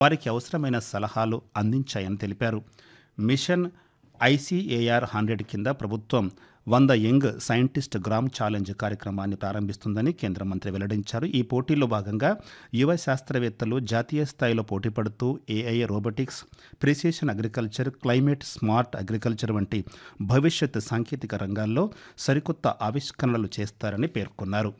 వారికి అవసరమైన సలహాలు అందించాయని తెలిపారు మిషన్ ఐసీఏఆర్ హండ్రెడ్ కింద ప్రభుత్వం వంద యంగ్ సైంటిస్ట్ గ్రామ్ ఛాలెంజ్ కార్యక్రమాన్ని ప్రారంభిస్తుందని కేంద్ర మంత్రి వెల్లడించారు ఈ పోటీల్లో భాగంగా యువ శాస్త్రవేత్తలు జాతీయ స్థాయిలో పోటీపడుతూ AI robotics precision agriculture climate smart agriculture వంటి భవిష్యత్ సాంకేతిక రంగాల్లో సరికొత్త ఆవిష్కరణలు చేస్తారని పేర్కొన్నారు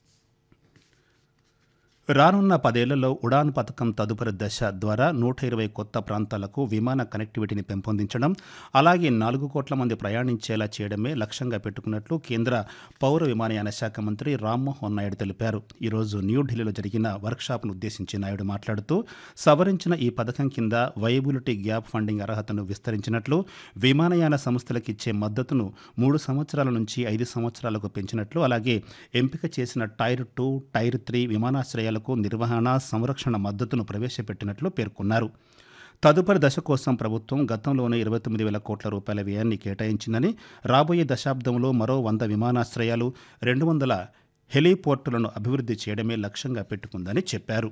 రానున్న పదేళ్లలో ఉడాన్ పథకం తదుపరి దశ ద్వారా నూట ఇరవై కొత్త ప్రాంతాలకు విమాన కనెక్టివిటీని పెంపొందించడం అలాగే నాలుగు కోట్ల మంది ప్రయాణించేలా చేయడమే లక్ష్యంగా పెట్టుకున్నట్లు కేంద్ర పౌర విమానయాన శాఖ మంత్రి రామ్మోహన్ నాయుడు తెలిపారు ఈరోజు న్యూఢిల్లీలో జరిగిన వర్క్షాప్ను ఉద్దేశించి నాయుడు మాట్లాడుతూ సవరించిన ఈ పథకం కింద వైబిలిటీ గ్యాప్ ఫండింగ్ అర్హతను విస్తరించినట్లు విమానయాన సంస్థలకు ఇచ్చే మద్దతును మూడు సంవత్సరాల నుంచి ఐదు సంవత్సరాలకు పెంచినట్లు అలాగే ఎంపిక చేసిన టైర్ టూ టైర్ త్రీ విమానాశ్రయాలకు నిర్వహణ సంరక్షణ మద్దతును ప్రవేశపెట్టినట్లు పేర్కొన్నారు తదుపరి దశ కోసం ప్రభుత్వం గతంలోనే ఇరవై తొమ్మిది వేల కోట్ల రూపాయల వ్యయాన్ని కేటాయించిందని రాబోయే దశాబ్దంలో మరో వంద విమానాశ్రయాలు రెండు వందల హెలీపోర్టులను అభివృద్ధి చేయడమే లక్ష్యంగా పెట్టుకుందని చెప్పారు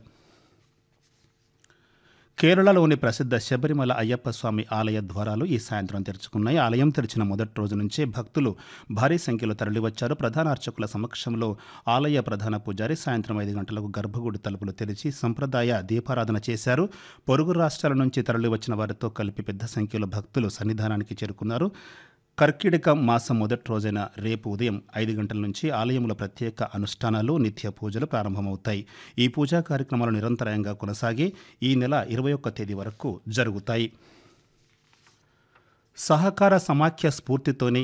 కేరళలోని ప్రసిద్ధ శబరిమల అయ్యప్ప స్వామి ఆలయ ద్వారాలు ఈ సాయంత్రం తెరుచుకున్నాయి ఆలయం తెరిచిన మొదటి రోజు నుంచే భక్తులు భారీ సంఖ్యలో తరలివచ్చారు ప్రధాన అర్చకుల సమక్షంలో ఆలయ ప్రధాన పూజారి సాయంత్రం ఐదు గంటలకు గర్భగుడి తలుపులు తెరిచి సంప్రదాయ దీపారాధన చేశారు పొరుగు రాష్ట్రాల నుంచి తరలివచ్చిన వారితో కలిపి పెద్ద సంఖ్యలో భక్తులు సన్నిధానానికి చేరుకున్నారు కర్కిటక మాసం మొదటి రోజైన రేపు ఉదయం ఐదు గంటల నుంచి ఆలయంలో ప్రత్యేక అనుష్ఠానాలు నిత్య పూజలు ప్రారంభమవుతాయి ఈ పూజా కార్యక్రమాలు నిరంతరాయంగా కొనసాగి ఈ నెల ఇరవై ఒక్క తేదీ వరకు జరుగుతాయి సహకార సమాఖ్య స్ఫూర్తితోనే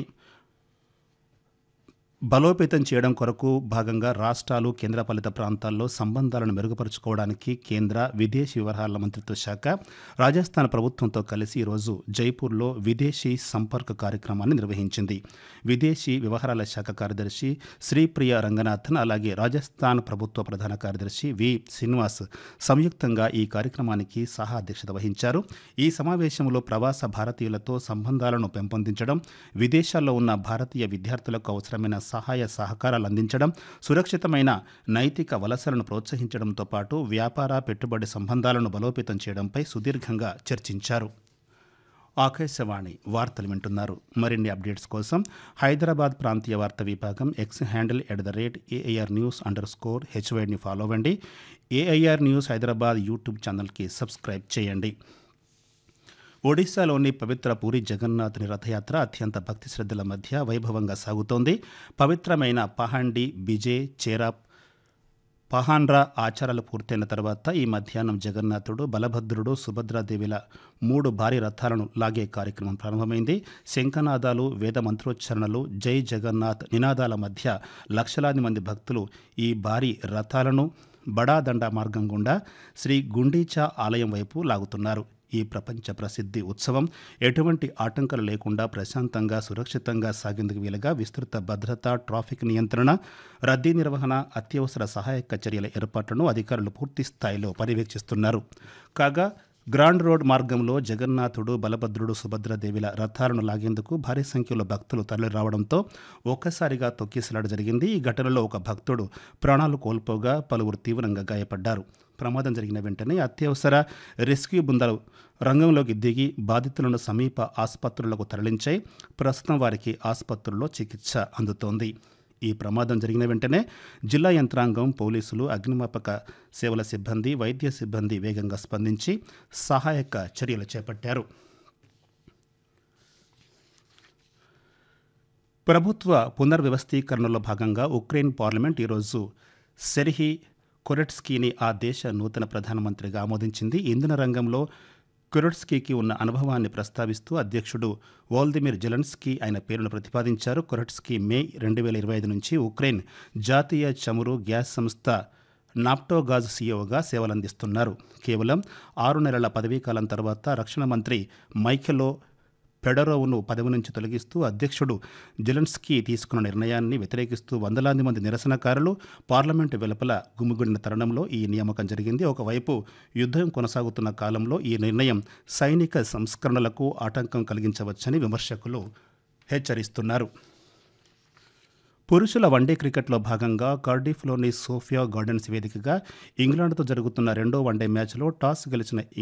బలోపేతం చేయడం కొరకు భాగంగా రాష్ట్రాలు కేంద్రపాలిత ప్రాంతాల్లో సంబంధాలను మెరుగుపరుచుకోవడానికి కేంద్ర విదేశీ వ్యవహారాల మంత్రిత్వ శాఖ రాజస్థాన్ ప్రభుత్వంతో కలిసి ఈరోజు జైపూర్లో విదేశీ సంపర్క కార్యక్రమాన్ని నిర్వహించింది విదేశీ వ్యవహారాల శాఖ కార్యదర్శి శ్రీప్రియ రంగనాథన్ అలాగే రాజస్థాన్ ప్రభుత్వ ప్రధాన కార్యదర్శి వి శ్రీనివాస్ సంయుక్తంగా ఈ కార్యక్రమానికి సహా అధ్యక్షత వహించారు ఈ సమావేశంలో ప్రవాస భారతీయులతో సంబంధాలను పెంపొందించడం విదేశాల్లో ఉన్న భారతీయ విద్యార్థులకు అవసరమైన సహాయ సహకారాలు అందించడం సురక్షితమైన నైతిక వలసలను ప్రోత్సహించడంతో పాటు వ్యాపార పెట్టుబడి సంబంధాలను బలోపేతం చేయడంపై సుదీర్ఘంగా చర్చించారు ఆకాశవాణి వార్తలు వింటున్నారు మరిన్ని అప్డేట్స్ కోసం హైదరాబాద్ ప్రాంతీయ వార్తా విభాగం X handle at the rate AIR news underscore స్కోర్ హెచ్వైడ్ని ఫాలో అవ్వండి ఏఐఆర్ న్యూస్ హైదరాబాద్ యూట్యూబ్ ఛానల్కి సబ్స్క్రైబ్ చేయండి ఒడిశాలోని పవిత్ర పూరి జగన్నాథుని రథయాత్ర అత్యంత భక్తి శ్రద్ధల మధ్య వైభవంగా సాగుతోంది పవిత్రమైన పహాండి బిజే చేరా పహాన్రా ఆచారాలు పూర్తయిన తర్వాత ఈ మధ్యాహ్నం జగన్నాథుడు బలభద్రుడు సుభద్రాదేవిల మూడు భారీ రథాలను లాగే కార్యక్రమం ప్రారంభమైంది శంఖనాదాలు వేద మంత్రోచ్చారణలు జై జగన్నాథ్ నినాదాల మధ్య లక్షలాది మంది భక్తులు ఈ భారీ రథాలను బడాదండ మార్గం గుండా శ్రీ గుండీచా ఆలయం వైపు లాగుతున్నారు ఈ ప్రపంచ ప్రసిద్ధి ఉత్సవం ఎటువంటి ఆటంకాలు లేకుండా ప్రశాంతంగా సురక్షితంగా సాగేందుకు వీలుగా విస్తృత భద్రత ట్రాఫిక్ నియంత్రణ రద్దీ నిర్వహణ అత్యవసర సహాయక చర్యల ఏర్పాట్లను అధికారులు పూర్తి స్థాయిలో పర్యవేక్షిస్తున్నారు కాగా గ్రాండ్ రోడ్ మార్గంలో జగన్నాథుడు బలభద్రుడు సుభద్రదేవిల రథాలను లాగేందుకు భారీ సంఖ్యలో భక్తులు తరలి రావడంతో ఒక్కసారిగా తొక్కిసలాట జరిగింది ఈ ఘటనలో ఒక భక్తుడు ప్రాణాలు కోల్పోగా పలువురు తీవ్రంగా గాయపడ్డారు ప్రమాదం జరిగిన వెంటనే అత్యవసర రెస్క్యూ బృందాలు రంగంలోకి దిగి బాధితులను సమీప ఆసుపత్రులకు తరలించాయి ప్రస్తుతం వారికి ఆసుపత్రుల్లో చికిత్స అందుతోంది ఈ ప్రమాదం జరిగిన వెంటనే జిల్లా యంత్రాంగం పోలీసులు అగ్నిమాపక సేవల సిబ్బంది వైద్య సిబ్బంది వేగంగా స్పందించి సహాయక చర్యలు చేపట్టారు ప్రభుత్వ పునర్వ్యవస్థీకరణలో భాగంగా ఉక్రెయిన్ పార్లమెంట్ ఈరోజు సెర్హీ కొరెట్స్కీని ఆ దేశ నూతన ప్రధానమంత్రిగా ఆమోదించింది ఇంధన రంగంలో కొరెట్స్కీకి ఉన్న అనుభవాన్ని ప్రస్తావిస్తూ అధ్యక్షుడు వోల్దిమిర్ జెలెన్స్కీ ఆయన పేరును ప్రతిపాదించారు కొరెట్స్కీ మే రెండు వేల ఇరవై ఐదు నుంచి ఉక్రెయిన్ జాతీయ చమురు గ్యాస్ సంస్థ నాప్టోగాజ్ సీఈఓగా సేవలందిస్తున్నారు కేవలం ఆరు నెలల పదవీకాలం తర్వాత రక్షణ మంత్రి మైఖెలో ఫెడరోవ్ను పదవి నుంచి తొలగిస్తూ అధ్యక్షుడు జెలెన్స్కీ తీసుకున్న నిర్ణయాన్ని వ్యతిరేకిస్తూ వందలాది మంది నిరసనకారులు పార్లమెంటు వెలుపల గుమిగూడిన తరుణంలో ఈ నియామకం జరిగింది ఒకవైపు యుద్ధం కొనసాగుతున్న కాలంలో ఈ నిర్ణయం సైనిక సంస్కరణలకు ఆటంకం కలిగించవచ్చని విమర్శకులు హెచ్చరిస్తున్నారు పురుషుల వన్డే క్రికెట్లో భాగంగా కార్డిఫ్లోని సోఫియా గార్డెన్స్ వేదికగా ఇంగ్లాండ్తో జరుగుతున్న రెండో వన్డే మ్యాచ్లో టాస్ గెలిచిన